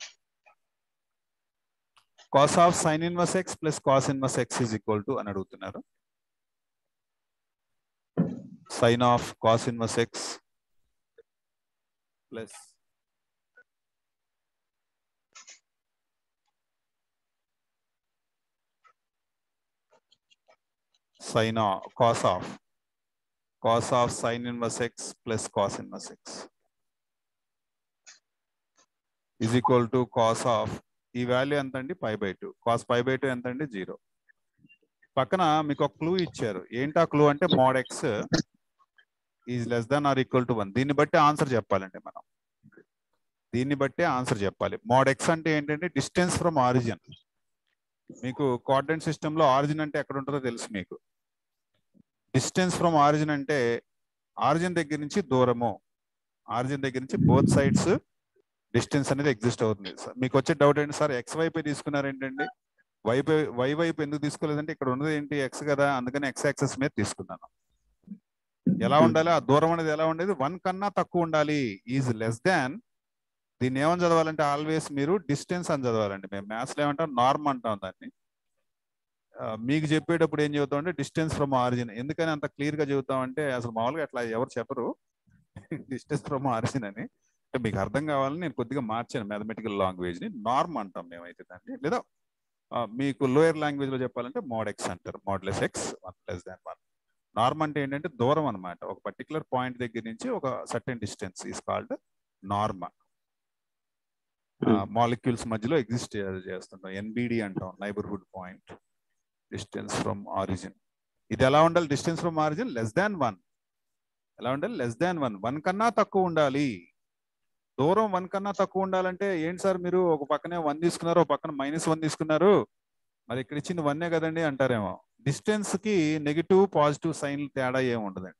cos of sine inverse x plus cos inverse x is equal to అని అడుగుతున్నారు sine of cos inverse x plus sine cos of cos of sine inverse x plus cos inverse x is equal to cos of ఈ వాల్యూ ఎంత అండి pi by two cos pi by two ఎంత అండి జీరో పక్కన మీకు ఒక క్లూ ఇచ్చారు ఏంటి ఆ క్లూ అంటే mod x is less than or equal to one దీన్ని బట్టి ఆన్సర్ చెప్పాలండి మనం దీన్ని బట్టే ఆన్సర్ చెప్పాలి మోడ్ ఎక్స్ అంటే ఏంటంటే డిస్టెన్స్ ఫ్రమ్ ఆరిజిన్ మీకు కోఆర్డినేట్ సిస్టమ్ లో ఆరిజిన్ అంటే ఎక్కడ ఉంటుందో తెలుసు మీకు డిస్టెన్స్ ఫ్రమ్ ఆరిజిన్ అంటే ఆరిజిన్ దగ్గర నుంచి దూరము ఆరిజిన్ దగ్గర నుంచి బోత్ సైడ్స్ డిస్టెన్స్ అనేది ఎగ్జిస్ట్ అవుతుంది సార్ మీకు వచ్చే డౌట్ ఏంటి సార్ ఎక్స్ వైపు తీసుకున్నారు ఏంటండి వైపు వై వైపు ఎందుకు తీసుకోలేదంటే ఇక్కడ ఉన్నది ఏంటి ఎక్స్ కదా అందుకని ఎక్స్ యాక్సెస్ మీద తీసుకున్నాను ఎలా ఉండాలి ఆ దూరం అనేది ఎలా ఉండేది వన్ కన్నా తక్కువ ఉండాలి ఈజ్ లెస్ దాన్ దీన్ని ఏమని చదవాలంటే ఆల్వేస్ మీరు డిస్టెన్స్ అని చదవాలండి మేము మ్యాథ్స్ లో ఏమంటాం నార్మ్ అంటాం దాన్ని ఆ, మీకు చెప్పేటప్పుడు ఏం చెబుతాం అంటే డిస్టెన్స్ ఫ్రమ్ ఆరిజిన్ ఎందుకని అంత క్లియర్ గా చెబుతాం అంటే అసలు మామూలుగా అట్లా ఎవరు చెప్పరు డిస్టెన్స్ ఫ్రమ్ ఆరిజిన్ అని అంటే మీకు అర్థం కావాలని నేను కొద్దిగా మార్చాను మ్యాథమెటికల్ లాంగ్వేజ్ ని నార్మ్ అంటాం మేమైతే దాన్ని లేదా ఆ, మీకు లోయర్ లాంగ్వేజ్ లో చెప్పాలంటే మోడ్ ఎక్స్ అంటారు mod less x one less than one norm అంటే ఏంటంటే దూరం అన్నమాట ఒక పర్టికులర్ పాయింట్ దగ్గర నుంచి ఒక certain distance is called norm molecules మధ్యలో ఎగ్జిస్ట్ చేస్తుంటాం ఎన్బిడి అంటాం neighbourhood point distance from origin ఇది ఎలా ఉండాలి distance from origin less than one ఎలా ఉండాలి లెస్ దాన్ వన్ వన్ కన్నా తక్కువ ఉండాలి దూరం వన్ కన్నా తక్కువ ఉండాలంటే ఏంటి సార్ మీరు ఒక పక్కనే వన్ తీసుకున్నారు ఒక పక్కన మైనస్ వన్ తీసుకున్నారు మరి ఇక్కడ ఇచ్చింది వన్నే కదండి అంటారేమో డిస్టెన్స్ కి నెగిటివ్ పాజిటివ్ సైన్ తేడా ఏమి ఉండదండి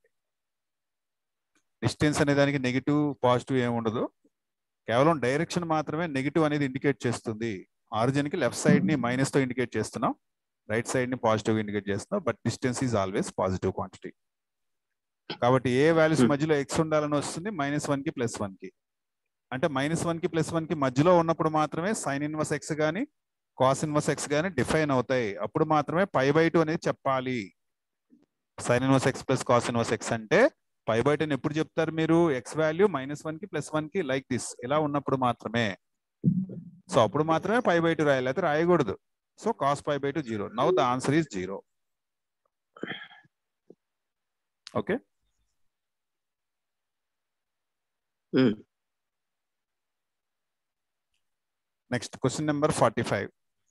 డిస్టెన్స్ అనే దానికి నెగిటివ్ పాజిటివ్ ఏమి ఉండదు కేవలం డైరెక్షన్ మాత్రమే నెగిటివ్ అనేది ఇండికేట్ చేస్తుంది ఆరిజిన్ కి లెఫ్ట్ సైడ్ ని మైనస్ తో ఇండికేట్ చేస్తున్నాం రైట్ సైడ్ ని పాజిటివ్ ఇండికేట్ చేస్తున్నాం but distance is always positive quantity కాబట్టి ఏ వాల్యూస్ Hmm. మధ్యలో ఎక్స్ ఉండాలని వస్తుంది మైనస్ వన్ కి ప్లస్ వన్ కి అంటే మైనస్ వన్ కి ప్లస్ వన్ కి మధ్యలో ఉన్నప్పుడు మాత్రమే సైన్ ఇన్వర్స్ ఎక్స్ కానీ కాస్ ఇన్వర్స్ ఎక్స్ కానీ డిఫైన్ అవుతాయి అప్పుడు మాత్రమే పై బై టూ అనేది చెప్పాలి sine inverse x plus cos inverse x అంటే పై బై టూ ఎప్పుడు చెప్తారు మీరు ఎక్స్ వాల్యూ మైనస్ వన్ కి ప్లస్ వన్ కి లైక్ దిస్ ఇలా ఉన్నప్పుడు మాత్రమే సో అప్పుడు మాత్రమే పై బై టూ రాయాలి అయితే రాయకూడదు so cos pi by two zero now the answer is zero okay um, next question number forty five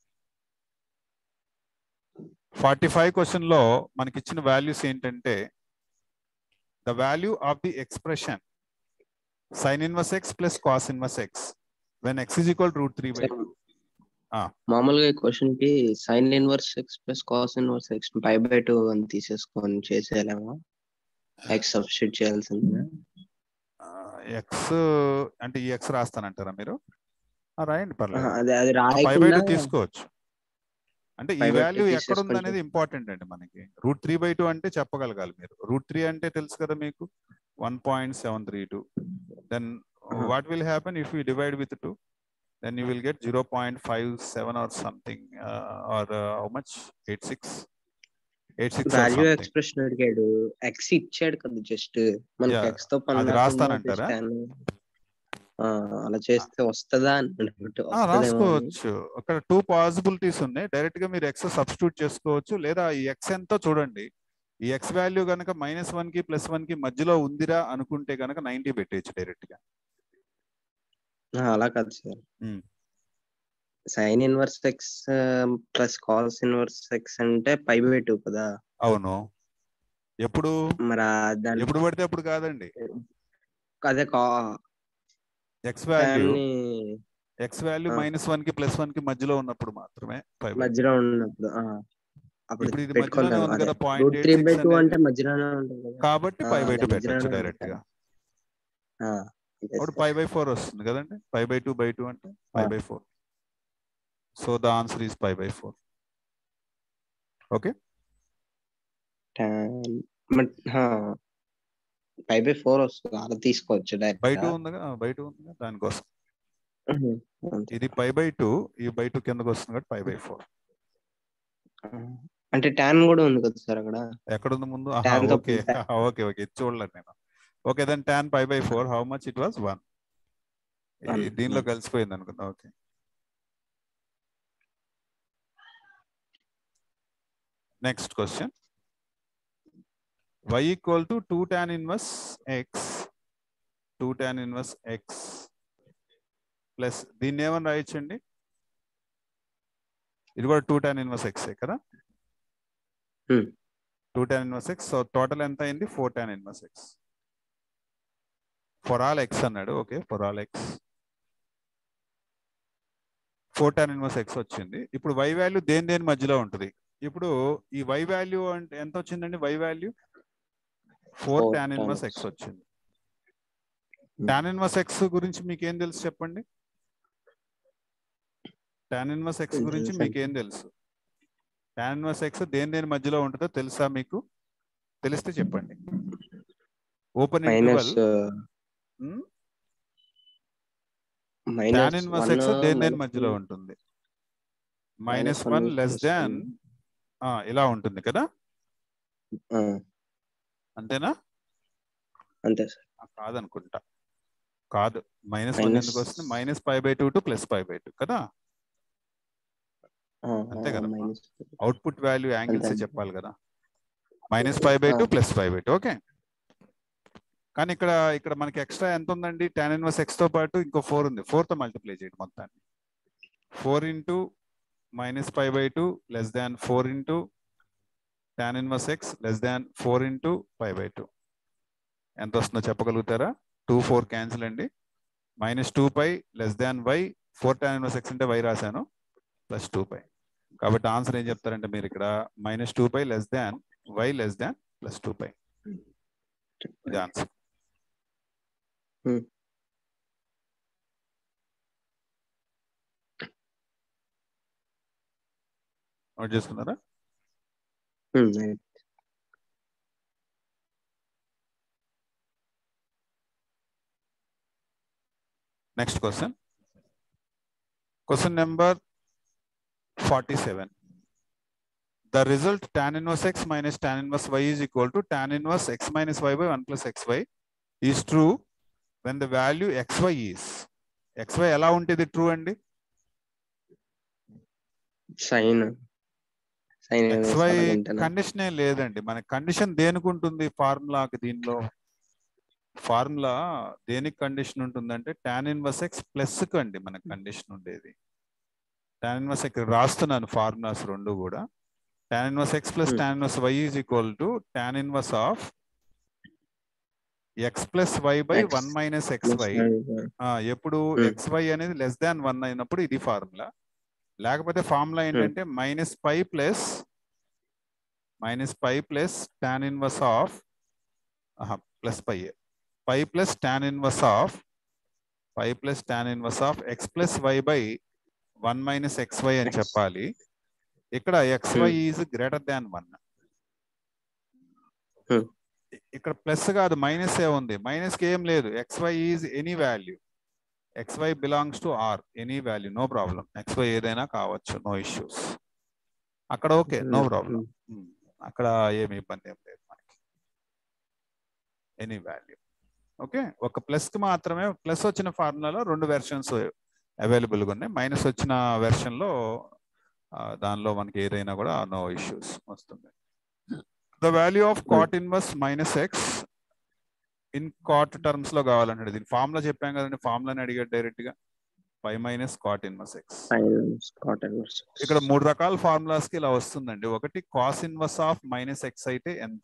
forty five question లో మనకి ఇచ్చిన వాల్యూస్ ఏంటంటే the value of the expression sine inverse x plus cos inverse x when x is equal root three by మామూలుగా ఈ క్వశ్చన్ కి sine inverse x plus cos inverse x pi by two అని తీసేసుకొని చేసేయాలేమో ఎక్స్ సబ్స్టిట్యూట్ చేయాల్సిందే ఎక్స్ అంటే ఈ ఎక్స్ రాస్తానంటారా మీరు ఆ, రాయండి పర్లేదు అది అది ఫైవ్ బై టూ రాయకుండా తీసుకోవచ్చు అంటే ఈ Five by two వాల్యూ ఎక్కడ ఉంది తీసేసుకుంటే- అనేది ఇంపార్టెంట్ అండి మనకి రూట్ త్రీ బై టూ అంటే చెప్పగలగాలి మీరు రూట్ త్రీ అంటే తెలుసు కదా మీకు one point seven three two then Uh-huh. What will happen if you divide with two then you will get zero point five seven or something or how much eight six eight six value expression అడిగాడు ఎక్స్ ఇచ్చాడు కదా జస్ట్ మనకి Yeah. ఎక్స్ తో పని అది లేకుండా రాస్తానంటారా? just tan- ఆ, అలా చేస్తే వస్తుందా అని అనుకుంటే వస్తదేమో అని. రాసుకోవచ్చు అక్కడ టూ పాసిబిలిటీస్ ఉన్నాయి డైరెక్ట్ గా మీరు ఎక్స్ సబ్స్టిట్యూట్ చేసుకోవచ్చు లేదా ఈ ఎక్స్ ఎంతో చూడండి ఈ ఎక్స్ వాల్యూ కనుక మైనస్ వన్ కి ప్లస్ వన్ కి మధ్యలో ఉందిరా అనుకుంటే కనుక నైన్టీ పెట్టేయచ్చు డైరెక్ట్ గా ఆ, అలా కాదు sir Hmm. Sine inverse x plus cos inverse x అంటే పై బై టూ కదా అవును ఎప్పుడు మరి ఆ దాని ఎప్పుడు పడితే అప్పుడు కాదండి అదే కా ఎక్స్ వాల్యూ దాన్ని ఎక్స్ వాల్యూ ఆ. మైనస్ వన్ కి ప్లస్ వన్ కి మధ్యలో ఉన్నప్పుడు మాత్రమే five by- మధ్యలో ఉన్నప్పుడు ఆ, అప్పుడు ఇప్పుడు ఇది మధ్యలోనే పెట్టుకుంటాం ఉంది అదే కదా point root three by two అంటే మధ్యలోనే ఉంటుంది కదా కాబట్టి ఆ, ఫైవ్ బై అదే టూ పెట్టచ్చు మధ్యలోనే డైరెక్ట్ గా ఆ, అదే అప్పుడు సార్. ఫైవ్ బై ఫోర్ వస్తుంది కదండి five by two by two అంటే five by four so the answer is five by four okay Tan- but, ఆ, ఫైవ్ బై ఫోర్ వస్తుంది అలా తీసుకోవచ్చు డైరెక్ట్ బై టూ గా. ఉందిగా బై టూ ఉందిగా దానికోసం ఉహు, అంతే. ఇది పై బై టూ ఈ బై టూ కిందకు వస్తుంది కాబట్టి ఫైవ్ బై ఫోర్ ఆ, అంటే ట్యాన్ కూడా ఉంది కదా సార్ అక్కడ ఎక్కడ ఉంది ముందు Tan తో ఓకే tan. ఓకే ఓకే ఇది చూడలేదు నేను okay then tan five by four how much it was one One. దీనిలో Hmm. కలిసిపోయింది అనుకుందా okay next question y equal to two tan inverse x two tan inverse x plus దీన్ని ఏమని రాయొచ్చండి ఇది కూడా టూ ట్యాన్ ఇన్వర్స్ ఎక్స్ కదా Hmm. Two tan inverse x so total ఎంత అయింది four tan inverse x for all x అన్నాడు okay for all x four tan inverse X వచ్చింది ఇప్పుడు వై వాల్యూ దేని దేని మధ్యలో ఉంటుంది ఇప్పుడు ఈ వై వాల్యూ అంటే ఎంత వచ్చిందండి y value four Four tan tan inverse x. X వచ్చింది టాన్ ఇన్వర్స్ ఎక్స్ గురించి మీకు ఏం తెలుసు చెప్పండి టాన్ ఇన్వర్స్ ఎక్స్ ఏం గురించి తెలుసండి? మీకు ఏం తెలుసు టాన్ ఇన్వర్స్ ఎక్స్ దేని దేని మధ్యలో ఉంటుందో తెలుసా మీకు తెలిస్తే చెప్పండి open minus interval minus tan inverse x దేని దేని మధ్యలో ఉంటుంది మైనస్ వన్ లెస్ దాన్ ఇలా ఉంటుంది కదా అంతేనా అంతే సార్ ఆ, కాదనుకుంటా కాదు మైనస్ వన్ Minus- ఎందుకు వస్తుంది minus five by two to plus five by two కదా అంతే కదమ్మా. మైనస్ అవుట్పుట్ వాల్యూ యాంగిల్స్ అంతే. చెప్పాలి కదా మైనస్ ఫైవ్ బై టూ ఆ. Plus five by two okay కానీ ఇక్కడ ఇక్కడ మనకి ఎక్స్ట్రా ఎంత ఉందండి టాన్ ఇన్వర్స్ ఎక్స్ తో పాటు ఇంకో ఫోర్ ఉంది ఫోర్ తో మల్టిప్లై చేయండి మొత్తాన్ని four into minus five by two less than four into tan inverse x less than four into five by two ఎంత వస్తుందో చెప్పగలుగుతారా టూ ఫోర్ క్యాన్సిల్ అండి minus two pi less than y four tan inverse x అంటే వై రాశాను ప్లస్ టూ పై కాబట్టి ఆన్సర్ ఏం చెప్తారంటే మీరు ఇక్కడ minus two pi less than y less than plus two pi ఇది ఆన్సర్ Hmm. నోట్ చేసుకున్నారా next question question number forty seven the result tan inverse x minus tan inverse y is equal to tan inverse x minus y by one plus x y is true when the value x y is x y ఎలా ఉంటుంది ట్రూ అండి సైన్ సైన్ ఎక్స్ వై కండిషనే లేదండి మన కండిషన్ దేనికి ఉంటుంది ఫార్ములాకి దీనిలో ఫార్ములా దేనికి కండిషన్ ఉంటుందంటే టాన్ ఇన్వర్స్ ఎక్స్ ప్లస్ కు అండి మన కండిషన్ ఉండేది టాన్ ఇన్వర్స్ ఇక్కడ రాస్తున్నాను ఫార్ములాస్ రెండు కూడా tan inverse x plus Hmm. Tan inverse y is equal to tan inverse of x plus y by X one minus x y ఎప్పుడు Hmm. ఎక్స్ వై అనేది లెస్ దాన్ వన్ అయినప్పుడు ఇది ఫార్ములా లేకపోతే ఫార్ములా ఏంటంటే minus pi plus minus pi plus tan inverse of plus pi pi plus tan inverse of pi plus tan inverse of x plus y by one minus x why అని X. చెప్పాలి ఇక్కడ x y is greater than one Hmm. ఇక్కడ ప్లస్ కాదు మైనస్ ఏ ఉంది మైనస్ కి ఏం లేదు x y is any value x y belongs to or any value no problem x y ఏదైనా కావచ్చు నో ఇష్యూస్ అక్కడ ఓకే నో ప్రాబ్లం అక్కడ ఏమి ఇబ్బంది ఏం లేదు మనకి ఎనీ వాల్యూ ఓకే ఒక ప్లస్ కి మాత్రమే ప్లస్ వచ్చిన ఫార్ములాలో రెండు వెర్షన్స్ అవైలబుల్గా ఉన్నాయి మైనస్ వచ్చిన వెర్షన్ లో ఆ, దానిలో మనకి ఏదైనా కూడా నో ఇష్యూస్ వస్తుంది the value of cot inverse minus x in cot terms లో కావాలంటే దీని ఫార్ములా చెప్పాం కదండి ఫార్ములాని అడిగాడు డైరెక్ట్ గా five minus cot inverse x sine స్కాట్ ఇన్వర్స్ ఇక్కడ మూడు రకాల ఫార్ములాస్ కి ఇలా వస్తుందండి ఒకటి cos inverse of minus x అయితే ఎంత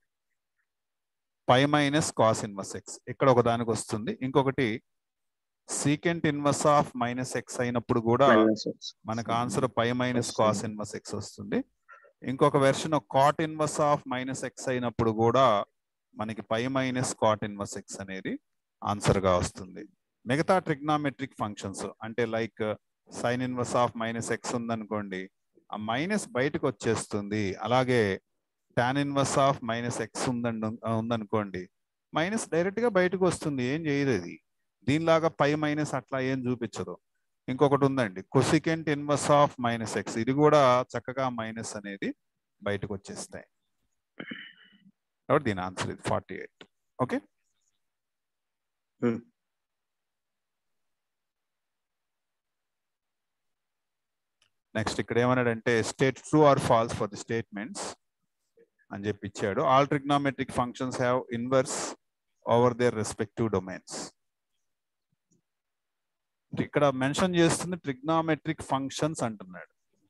pi minus cos inverse x ఇక్కడ ఒక దానికి వస్తుంది ఇంకొకటి secant inverse of minus x అయినప్పుడు కూడా మనకు ఆన్సర్ పై మైనస్ కాస్ వస్తుంది. ఇన్వర్స్ ఎక్స్ వస్తుంది ఇంకొక version cot inverse of minus x అయినప్పుడు కూడా మనకి pi minus cot inverse x అనేది ఆన్సర్ గా వస్తుంది మిగతా ట్రిగ్నామెట్రిక్ ఫంక్షన్స్ అంటే like sine inverse of minus x ఉందనుకోండి ఆ మైనస్ బయటకు వచ్చేస్తుంది అలాగే tan inverse of minus x ఉందండి ఉందనుకోండి మైనస్ డైరెక్ట్ గా బయటకు వస్తుంది ఏం చేయదు అది దీనిలాగా పై మైనస్ అట్లా ఏం చూపించదు ఇంకొకటి ఉందండి cosecant inverse of minus x ఇది కూడా చక్కగా మైనస్ అనేది బయటకు వచ్చేస్తాయి కాబట్టి దీని ఆన్సర్ ఇది forty eight okay Hmm. Next ఇక్కడ ఏమన్నాడంటే state true or false for the statements అని చెప్పి ఇచ్చాడు all trigonometric functions have inverse over their respective domains ఇక్కడ మెన్షన్ చేస్తుంది ట్రిగ్నామెట్రిక్ ఫంక్షన్స్ అంటున్నాడు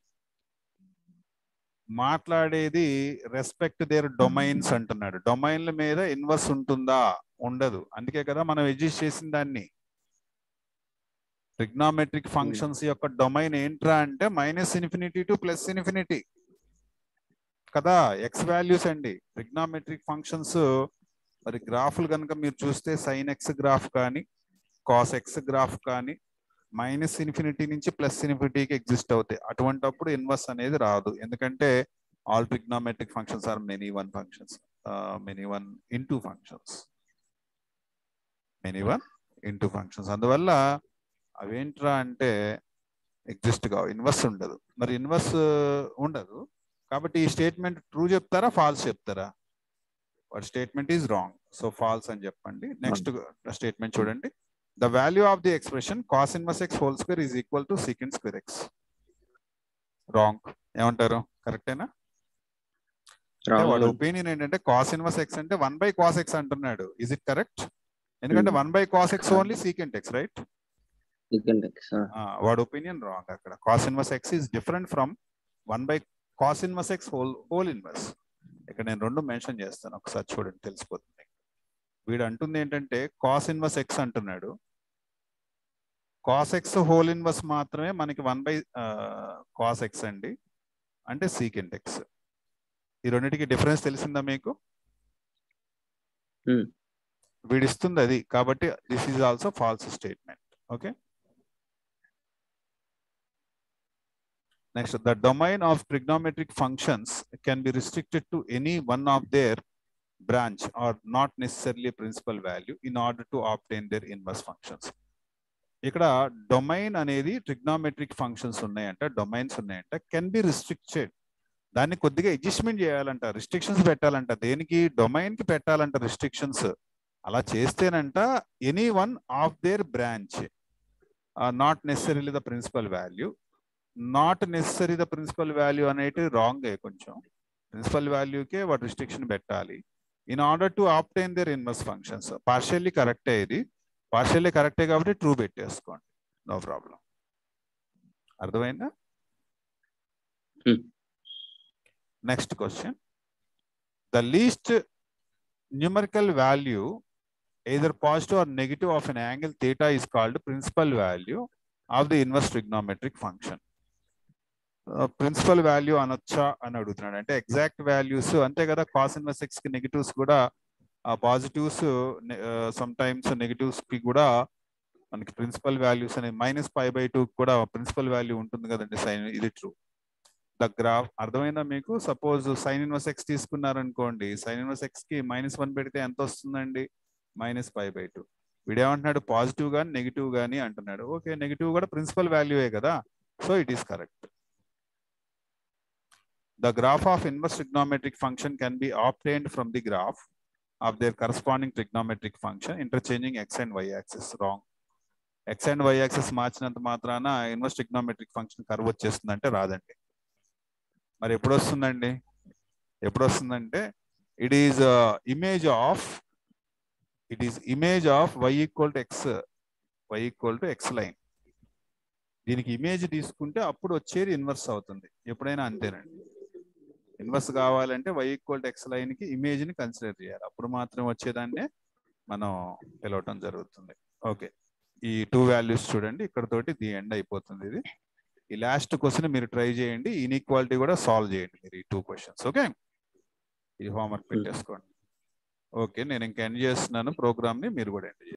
మాట్లాడేది రెస్పెక్ట్ దేర్ డొమైన్స్ అంటున్నాడు డొమైన్ల మీద ఇన్వర్స్ ఉంటుందా ఉండదు అందుకే కదా మనం ఎడ్జిస్ట్ చేసిన దాన్ని ట్రిగ్నామెట్రిక్ ఫంక్షన్స్ యొక్క డొమైన్ ఏంట్రా అంటే minus infinity to plus infinity కదా ఎక్స్ వాల్యూస్ అండి ట్రిగ్నామెట్రిక్ ఫంక్షన్స్ మరి గ్రాఫ్లు కనుక మీరు చూస్తే సైన్ ఎక్స్ గ్రాఫ్ కానీ కాస్ ఎక్స్ గ్రాఫ్ కానీ మైనస్ ఇన్ఫినిటీ నుంచి ప్లస్ ఇన్ఫినిటీకి ఎగ్జిస్ట్ అవుతాయి అటువంటప్పుడు ఇన్వర్స్ అనేది రాదు ఎందుకంటే all trigonometric functions are many one functions many one into functions many one into functions అందువల్ల అవేంట్రా అంటే ఎగ్జిస్ట్ కావు ఇన్వర్స్ ఉండదు మరి ఇన్వర్స్ ఉండదు కాబట్టి ఈ స్టేట్మెంట్ ట్రూ చెప్తారా ఫాల్స్ చెప్తారా what statement is wrong so false అని చెప్పండి నెక్స్ట్ స్టేట్మెంట్ చూడండి the value of the expression cos inverse x whole square is equal to secant square x wrong ఏమంటారు కరెక్టేనా అంటే వాడు ఒపీనియన్ ఏంటంటే కాస్ ఇన్వర్స్ ఎక్స్ అంటే వన్ బై కాస్ ఎక్స్ అంటున్నాడు ఇజ్ ఇట్ కరెక్ట్ ఎందుకంటే Hmm. One by cos x only secant x right వాడు ఒపీనియన్ రాంగ్ అక్కడ cos inverse x is different from one by cos inverse x whole whole inverse ఇక్కడ నేను రెండు మెన్షన్ చేస్తాను ఒకసారి చూడండి తెలిసిపోతుంది వీడు అంటుంది ఏంటంటే కాస్ ఇన్వర్స్ ఎక్స్ అంటున్నాడు కాస్ ఎక్స్ హోల్ ఇన్వర్స్ మాత్రమే మనకి వన్ బై కాస్ ఎక్స్ అండి అంటే సీకెంట్ ఎక్స్ ఈ రెండింటికి డిఫరెన్స్ తెలిసిందా మీకు Hmm. వీడిస్తుంది అది కాబట్టి this is also false statement okay next the domain of trigonometric functions can be restricted to any one of their branch are not necessarily principal value in order to obtain their inverse functions ఇక్కడ డొమైన్ అనేది ట్రిగ్నోమెట్రిక్ ఫంక్షన్స్ ఉన్నాయంట డొమైన్స్ ఉన్నాయంట కెన్ బి రిస్ట్రిక్టెడ్ దాన్ని కొద్దిగా అడ్జస్ట్మెంట్ చేయాలంట రిస్ట్రిక్షన్స్ పెట్టాలంట దేనికి డొమైన్ కి పెట్టాలంట రిస్ట్రిక్షన్స్ అలా చేస్తేనంట any one of their branch not necessarily the principal value not necessary the principal value అనేది రాంగ్ కొంచెం ప్రిన్సిపల్ వాల్యూకే వాటి రిస్ట్రిక్షన్ పెట్టాలి in order to obtain their inverse functions partially కరెక్టే ఇది పార్షియల్లీ కరెక్టే కాబట్టి ట్రూ పెట్టేసుకోండి నో ప్రాబ్లం అర్థమైందా Hmm. Next question the least numerical value either positive or negative of an angle theta is called principal value of the inverse trigonometric function. Principal value అనొచ్చా అని అడుగుతున్నాడు అంటే ఎగ్జాక్ట్ వాల్యూస్ అంతే కదా కాస్ ఇన్వర్స్ ఎక్స్ కి నెగిటివ్స్ కూడా పాజిటివ్స్ సమ్ టైమ్స్ నెగిటివ్స్ కి కూడా మనకి ప్రిన్సిపల్ వాల్యూస్ అనేది మైనస్ ఫైవ్ బై టూ కూడా ప్రిన్సిపల్ వాల్యూ ఉంటుంది కదండి సైన్ ఇది ట్రూ ద గ్రాఫ్ అర్థమైందా మీకు సపోజ్ సైన్ ఇన్వర్స్ ఎక్స్ తీసుకున్నారనుకోండి సైన్ ఇన్వర్స్ ఎక్స్ కి మైనస్ వన్ పెడితే ఎంత వస్తుందండి మైనస్ ఫైవ్ బై టూ వీడేమంటున్నాడు పాజిటివ్ గాని నెగిటివ్ గాని అంటున్నాడు ఓకే నెగిటివ్ కూడా ప్రిన్సిపల్ వాల్యూయే కదా so it is correct the graph of inverse trigonometric function can be obtained from the graph of their corresponding trigonometric function interchanging x and y axes wrong x and y axes మార్చినంత మాత్రాన ఇన్వర్స్ ట్రిగ్నోమెట్రిక్ ఫంక్షన్ కర్వ్ వచ్చేస్తుందంటే రాదండి మరి ఎప్పుడు వస్తుందండి ఎప్పుడు వస్తుందంటే it is image of it is image of y equal to x y equal to x line దీనికి ఇమేజ్ తీసుకుంటే అప్పుడు వచ్చేది ఇన్వర్స్ అవుతుంది ఎప్పుడైనా అంతేనండి ఇన్వర్స్ కావాలంటే y equal to x line కి ఇమేజ్ ని కన్సిడర్ చేయాలి అప్పుడు మాత్రం వచ్చేదాన్ని మనం పిలవటం జరుగుతుంది ఓకే ఈ టూ వాల్యూస్ చూడండి ఇక్కడ తోటి ది ఎండ్ అయిపోతుంది ఇది ఈ లాస్ట్ క్వశ్చన్ మీరు ట్రై చేయండి ఇన్ఈక్వాలిటీ కూడా సాల్వ్ చేయండి మీరు ఈ టూ క్వశ్చన్స్ ఓకే ఈ హోంవర్క్ పెట్టేసుకోండి ఓకే నేను ఇంక ఎండ్ చేస్తున్నాను ప్రోగ్రామ్ ని మీరు కూడా ఎండ్